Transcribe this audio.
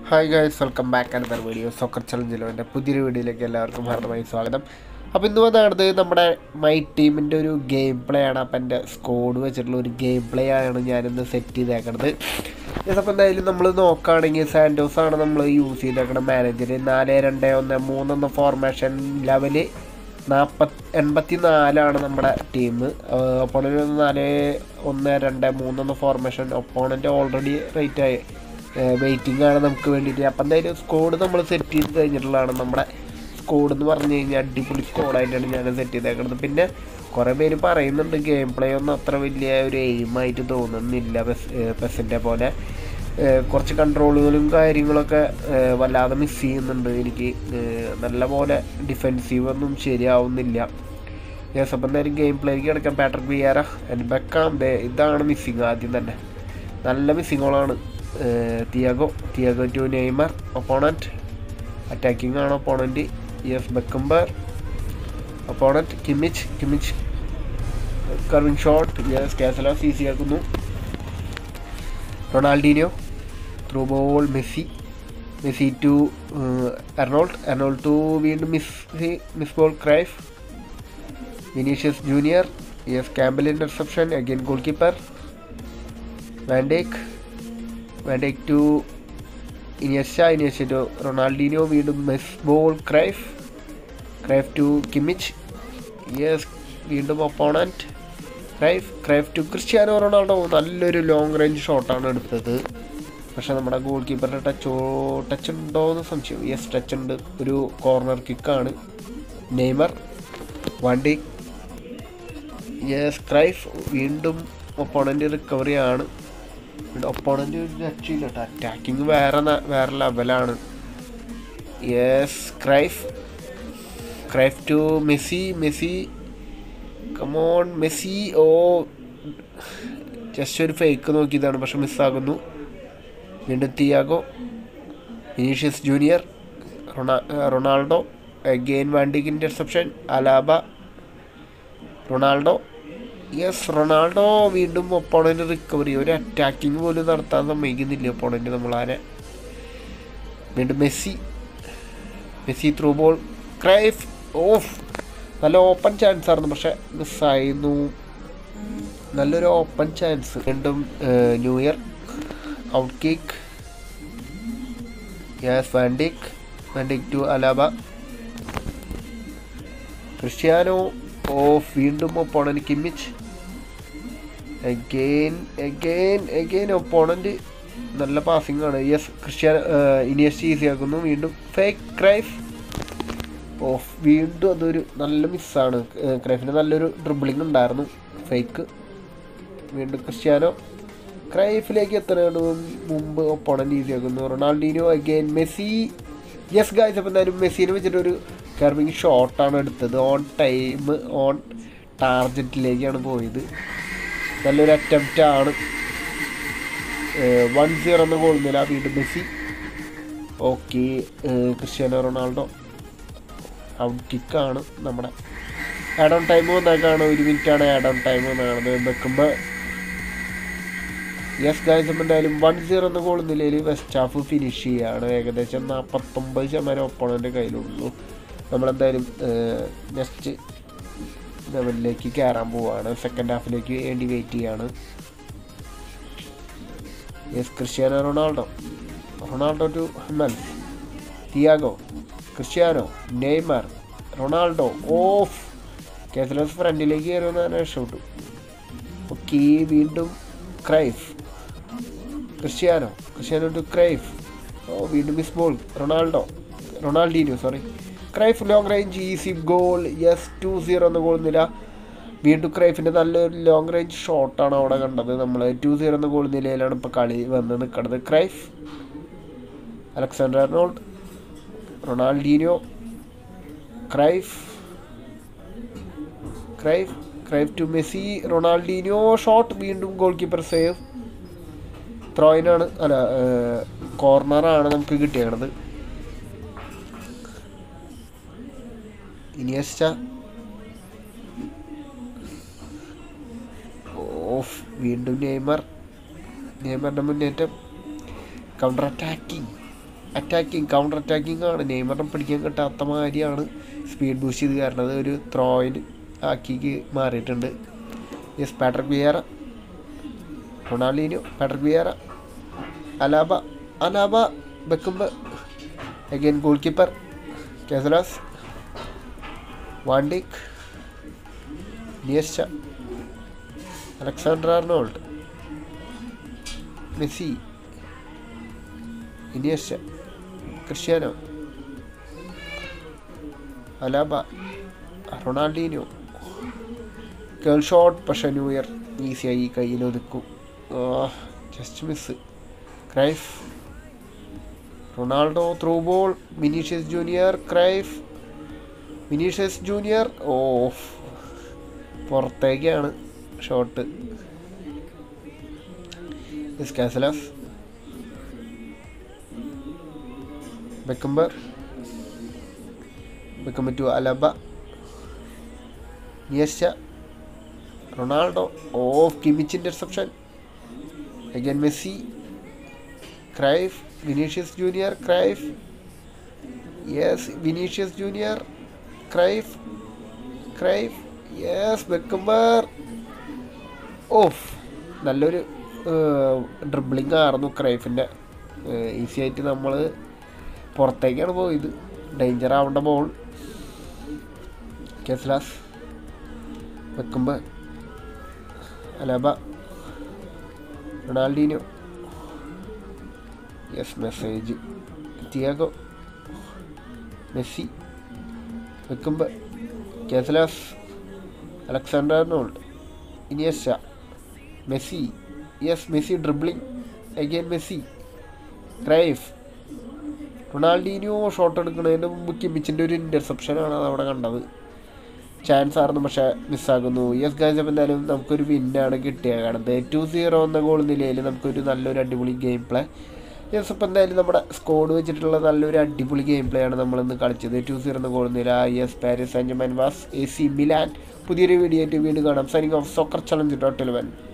hi guys welcome back another video soccer ചലഞ്ചിലോ എൻ്റെ പുതിയൊരു വീഡിയോയിലേക്ക് എല്ലാവർക്കും ഹാർദമായി സ്വാഗതം അപ്പോൾ ഇന്ന് വന്നത് നമ്മുടെ മൈ ടീമിൻ്റെ ഒരു ഗെയിം പ്ലേ ആണ് അപ്പം എൻ്റെ സ്കോഡ് വെച്ചിട്ടുള്ള ഒരു ഗെയിം പ്ലേ ആണ് ഞാനിന്ന് സെറ്റ് ചെയ്തേക്കണത് അപ്പോൾ എന്തായാലും നമ്മൾ നോക്കുകയാണെങ്കിൽ സാൻഡോസ് ആണ് നമ്മൾ യൂസ് ചെയ്തേക്കണം മാനേജർ നാല് രണ്ട് ഒന്ന് മൂന്നെന്ന ഫോർമേഷൻ ലെവല് നാൽപ്പത്തി എൺപത്തി നാലാണ് നമ്മുടെ ടീം ഒപ്പോണൻറ്റ് നാല് ഒന്ന് രണ്ട് മൂന്നെന്ന ഫോർമേഷൻ ഒപ്പോണൻറ്റ് ഓൾറെഡി റേറ്റ് ആയി വെയിറ്റിംഗ് ആണ് നമുക്ക് വേണ്ടിയിട്ട് അപ്പം എന്തായാലും സ്കോഡ് നമ്മൾ സെറ്റ് ചെയ്ത് കഴിഞ്ഞിട്ടുള്ളതാണ് നമ്മുടെ സ്കോഡ് എന്ന് പറഞ്ഞു കഴിഞ്ഞാൽ അടിപൊളി സ്കോഡായിട്ടാണ് ഞാൻ സെറ്റ് ചെയ്തേക്കുന്നത് പിന്നെ കുറേ പേര് പറയുന്നുണ്ട് ഗെയിം പ്ലേ ഒന്നും അത്ര വലിയ ഒരു എയിമായിട്ട് തോന്നുന്നില്ല പെസ് പെസിൻ്റെ പോലെ ഏഹ് കുറച്ച് കൺട്രോളുകളും കാര്യങ്ങളൊക്കെ ഏഹ് വല്ലാതെ മിസ് ചെയ്യുന്നുണ്ട് എനിക്ക് ഏഹ് നല്ല പോലെ ഡിഫെൻസീവ് ഒന്നും ശരിയാവുന്നില്ല യെസ് അപ്പം എന്തായാലും ഗെയിം പ്ലേക്ക് കിടക്കാൻ പാട്രിക് വിയാര ആൻഡ് ബെക്കാം ദേ ഇതാണ് മിസ്സിങ് ആദ്യം തന്നെ നല്ല മിസ്സിങ്ങുകളാണ് Thiago Thiago to Neymar opponent attacking ആണ് opponent yes Beckenbauer opponent Kimmich Kimmich curving shot yes Casillas easy ആക്കുന്നു Ronaldinho through ball Messi Messi to Arnold Arnold to വീണ്ടും miss miss ball Cruyff Vinicius Junior yes Campbell interception again goalkeeper Van Dijk Van Dijk to Iniesta Iniesta to Ronaldinho വീണ്ടും miss ball Cruyff Cruyff to Kimmich yes വീണ്ടും opponent Cruyff Cruyff to Cristiano Ronaldo നല്ലൊരു long range ഷോട്ടാണ് എടുത്തത് പക്ഷെ നമ്മുടെ goal കീപ്പറുടെ ടച്ചോ touch ഉണ്ടോ എന്ന് സംശയം യെസ് ടച്ച് ഉണ്ട് ഒരു കോർണർ കിക്കാണ് നെയ്മർ വണ്ടി യെസ് ക്രൈഫ് വീണ്ടും ഒപ്പോണൻ്റ് റിക്കവറി ആണ് ഒപ്പോണൻ്റ് ഒരു രക്ഷയില്ല കേട്ടോ അറ്റാക്കിങ് വേറെ ന- വേറെ ലെവലാണ് yes Cruyff Cruyff to Messi Messi come on Messi oh just ഒരു ഫേക്ക് നോക്കിയതാണ് പക്ഷെ മിസ്സാകുന്നു വീണ്ടും തിയാഗോ വിനീഷ്യസ് ജൂനിയർ റൊണാ Ronaldo again Van Dijk interception Alaba Ronaldo yes Ronaldo വീണ്ടും ഒപ്പോണൻ്റ് റിക്കവറി ഒരു അറ്റാക്കിങ് പോലും നടത്താൻ സമ്മതിക്കുന്നില്ല ഒപ്പോണൻ്റ് നമ്മളാരെ വീണ്ടും Messi Messi through ball Cruyff off നല്ല ഓപ്പൺ ചാൻസ് ആയിരുന്നു പക്ഷെ മിസ്സായിരുന്നു നല്ലൊരു ഓപ്പൺ ചാൻസ് വീണ്ടും Neuer out kick yes Van Dijk Van Dijk to Alaba Cristiano off വീണ്ടും opponent Kimmich again again again opponent നല്ല പാസിംഗ് ആണ് യെസ് ക്രിസ്ത്യാനോ ഇനിയസ് ഈസി ആക്കുന്നു വീണ്ടും ഫേക്ക് ക്രൈഫ് ഓഫ് വീണ്ടും അതൊരു നല്ല മിസ്സാണ് ക്രൈഫിന് നല്ലൊരു ഡ്രിബിളിംഗ് ഉണ്ടായിരുന്നു ഫേക്ക് വീണ്ടും ക്രിസ്ത്യാനോ ക്രൈഫിലേക്ക് എത്തുന്നതിന് മുമ്പ് ഒപ്പോണൻ്റ് ഈസി ആക്കുന്നു Ronaldinho again Messi yes guys അപ്പോൾ എന്തായാലും മെസ്സിനെ വെച്ചിട്ട് ഒരു കർവിങ് ഷോട്ടാണ് എടുത്തത് ഓൺ ടൈം ഓൺ ടാർജറ്റിലേക്കാണ് പോയത് നല്ലൊരു അറ്റംപ്റ്റ് ആണ് വൺ സീറോ എന്ന ഗോൾ നില വീണ്ടും Messi okay Cristiano Ronaldo out കിക്കാണ് നമ്മുടെ ആഡ് ഓൺ ടൈം വന്നേക്കാണ് ഒരു മിനിറ്റാണ് ആഡ് ഓൺ ടൈം വന്നേക്കണത് വെക്കുമ്പോൾ യെസ് ഗായ്സ് അപ്പം എന്തായാലും വൺ സീറോ എന്ന ഗോൾ നിലയിൽ വെസ്റ്റ് ഹാഫ് ഫിനിഷ് ചെയ്യുകയാണ് ഏകദേശം നാൽപ്പത്തൊമ്പത് ശതമാനം ഒപ്പോണൻ്റെ കയ്യിലുള്ളൂ നമ്മളെന്തായാലും നെക്സ്റ്റ് ലെവലിലേക്ക് കയറാൻ പോവുകയാണ് സെക്കൻഡ് ഹാഫിലേക്ക് വേണ്ടി വെയിറ്റ് ചെയ്യാണ് yes Cristiano Ronaldo Ronaldo to ഹെമൽ Thiago Cristiano Neymar Ronaldo off Casillas ഫ്രണ്ടിലേക്ക് കയറുമെന്ന് തന്നെ രക്ഷപ്പെട്ടു ഓക്കെ വീണ്ടും Cruyff Cristiano Cristiano to Cruyff oh വീണ്ടും miss ball Ronaldo Ronaldinho sorry Cruyff long range easy goal yes two zero എന്ന goal നില വീണ്ടും ക്രൈഫിൻ്റെ നല്ലൊരു ലോങ് റേഞ്ച് ഷോട്ടാണ് അവിടെ കണ്ടത് നമ്മൾ ടു സീറോ എന്ന ഗോൾ നിലയിലാണ് ഇപ്പോൾ കളി വന്ന് നിൽക്കുന്നത് Cruyff Alexander Arnold Ronaldinho Cruyff Cruyff Cruyff to Messi Ronaldinho shot വീണ്ടും ഗോൾ കീപ്പർ സേവ് ത്രോയിനാണ് അല്ല കോർണറാണ് നമുക്ക് കിട്ടിയത് ഇനിയസ്റ്റ ഓഫ് വീണ്ടും നെയ്മർ നെയ്മറിൻ്റെ മുന്നേറ്റം counter attacking attacking counter attacking ആണ് നെയ്മറിനെ പിടിക്കാൻ കിട്ടാത്ത മാതിരിയാണ് സ്പീഡ് ബൂസ്റ്റ് ചെയ്ത് കാരണം ഒരു ത്രോയിന് ആക്കി മാറിയിട്ടുണ്ട് yes Patrick Vieira Ronaldinho Patrick Vieira Alaba Alaba Beckenbauer again goalkeeper Casillas Van Dijk Iniesta Alexander Arnold Messi Iniesta Cristiano Alaba Ronaldinho curl shot പക്ഷേ ന്യൂ ഇയർ ഈസിയായി കയ്യിൽ ഒതുക്കും just miss Cruyff Ronaldo through ball Vinicius Junior Cruyff Vinicius Junior oh പുറത്തേക്കാണ് shot Casillas Beckenbauer Beckenbauer to Alaba Iniesta Ronaldo off Kimmich interception again Messi Cruyff Vinicius Junior Cruyff yes Vinicius Junior Cruyff Cruyff yes Beckenbauer off നല്ലൊരു dribbling ആയിരുന്നു ക്രൈഫിൻ്റെ easy ആയിട്ട് നമ്മൾ പുറത്തേക്കാണ് പോയത് danger ആവേണ്ട ball Casillas വെക്കുമ്പോൾ Alaba Ronaldinho yes message Thiago Messi വെക്കുമ്പോൾ Casillas Alexander Arnold Iniesta Messi yes Messi dribbling again Messi Cruyff Ronaldinho shot എടുക്കുന്നതിന് മുമ്പ് കിമിച്ചിൻ്റെ ഒരു ഇൻ്റർസെപ്ഷനാണ് അതവിടെ കണ്ടത് ചാൻസ് ആയിരുന്നു പക്ഷേ മിസ്സാകുന്നു യെസ് ഗാജ് അപ്പം എന്തായാലും നമുക്കൊരു വിന്നാണ് കിട്ടിയത് കാണുന്നത് ടു സീറോ എന്ന ഗോൾ നിലയിൽ നമുക്കൊരു നല്ലൊരു അടിപൊളി ഗെയിം പ്ലേ യെസ് അപ്പം എന്തായാലും നമ്മുടെ സ്കോഡ് വെച്ചിട്ടുള്ള നല്ലൊരു അടിപൊളി ഗെയിം പ്ലേ ആണ് നമ്മളിന്ന് കളിച്ചത് ടു സീറോ എന്ന ഗോൾ നില yes Paris and was A C Milan പുതിയൊരു വീഡിയോ ആയിട്ട് വീണ്ടും കാണാം signing off soccer challenge dot Eleven